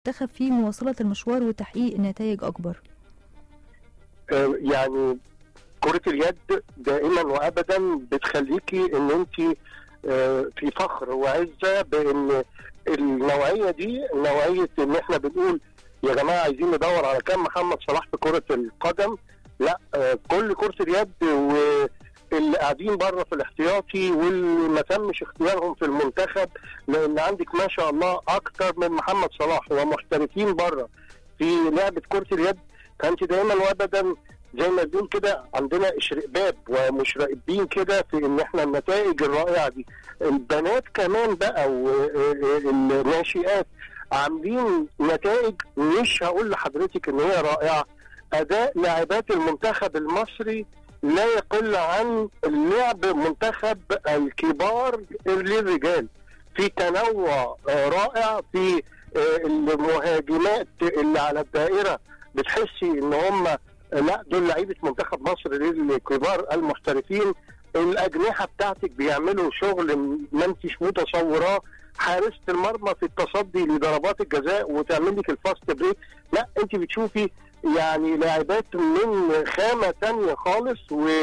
المنتخب في مواصلة المشوار وتحقيق نتائج أكبر آه، يعني كرة اليد دائما وابدا بتخليكي ان انت آه، في فخر وعزه بان النوعيه دي نوعيه ان احنا بنقول يا جماعه عايزين ندور على كام محمد صلاح في كره القدم لا آه، كل كره اليد واللي قاعدين بره في الاحتياطي واللي ما تمش اختيارهم في المنتخب لان عندك ما شاء الله اكتر من محمد صلاح ومحترفين بره في لعبه كره اليد فانت دايما وابدا زي ما بنقول كده عندنا اشرقباب ومش راقبين كده في ان احنا النتائج الرائعه دي البنات كمان بقى والناشئات عاملين نتائج مش هقول لحضرتك ان هي رائعه اداء لاعبات المنتخب المصري لا يقل عن اللعب منتخب الكبار للرجال في تنوع آه، رائع في آه، المهاجمات اللي على الدائره بتحسي ان هم لا دول لعيبه منتخب مصر للكبار المحترفين الاجنحه بتاعتك بيعملوا شغل ما انتش متصوراه حارسه المرمى في التصدي لضربات الجزاء وتعمل لك الفاست بريك لا انت بتشوفي يعني لاعبات من خامه تانية خالص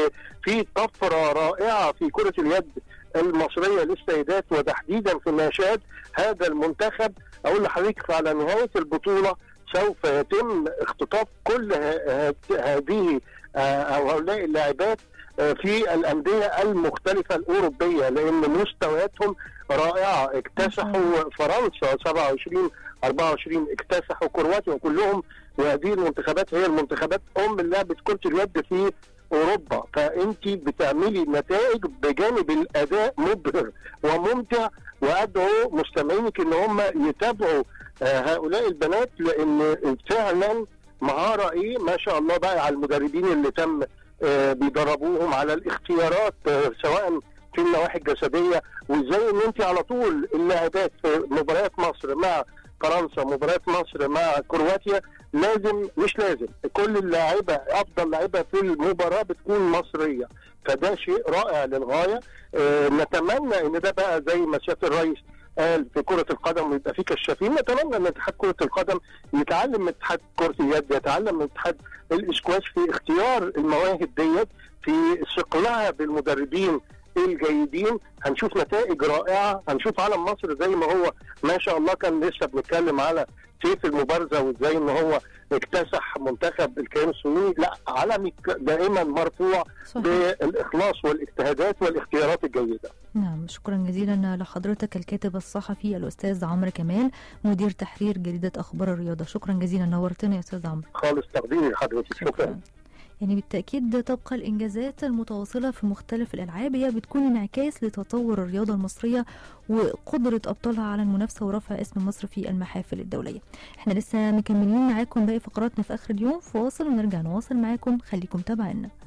وفي طفره رائعه في كره اليد المصريه للسيدات وتحديدا في الناشئات هذا المنتخب اقول لحضرتك على نهايه البطوله سوف يتم اختطاف كل ه- ه- هذه آه، او هؤلاء اللاعبات آه، في الانديه المختلفه الاوروبيه لان مستوياتهم رائعه اكتسحوا فرنسا 27 24 اكتسحوا كرواتيا وكلهم وهذه المنتخبات هي المنتخبات ام لعبه كره اليد في اوروبا فانت بتعملي نتائج بجانب الاداء مبهر وممتع وادعو مستمعينك ان هم يتابعوا آه، هؤلاء البنات لان فعلا مهاره ايه ما شاء الله بقى على المدربين اللي تم آه، بيدربوهم على الاختيارات آه، سواء في النواحي الجسديه وازاي ان انت على طول اللاعبات في مباريات مصر مع فرنسا مباريات مصر مع كرواتيا لازم مش لازم كل اللاعيبه افضل لاعيبه في المباراه بتكون مصريه فده شيء رائع للغايه آه، نتمنى ان ده بقى زي ما سياده الرئيس قال في كرة القدم ويبقى في كشافين نتمنى ان اتحاد كرة القدم يتعلم من اتحاد كرة اليد يتعلم من اتحاد الاسكواش في اختيار المواهب ديت في ثقلها بالمدربين الجيدين هنشوف نتائج رائعة هنشوف علم مصر زي ما هو ما شاء الله كان لسه بنتكلم على سيف المبارزة وازاي ان هو اكتسح منتخب الكيان السوري لا علمي دائما مرفوع صحيح. بالاخلاص والاجتهادات والاختيارات الجيده نعم شكرا جزيلا لحضرتك الكاتب الصحفي الأستاذ عمرو كمال مدير تحرير جريدة أخبار الرياضة شكرا جزيلا نورتنا يا أستاذ عمرو خالص تقديري لحضرتك شكرا يعني بالتأكيد تبقى الإنجازات المتواصلة في مختلف الألعاب هي بتكون انعكاس لتطور الرياضة المصرية وقدرة أبطالها على المنافسة ورفع اسم مصر في المحافل الدولية احنا لسه مكملين معاكم باقي فقراتنا في آخر اليوم فواصل ونرجع نواصل معاكم خليكم تابعينا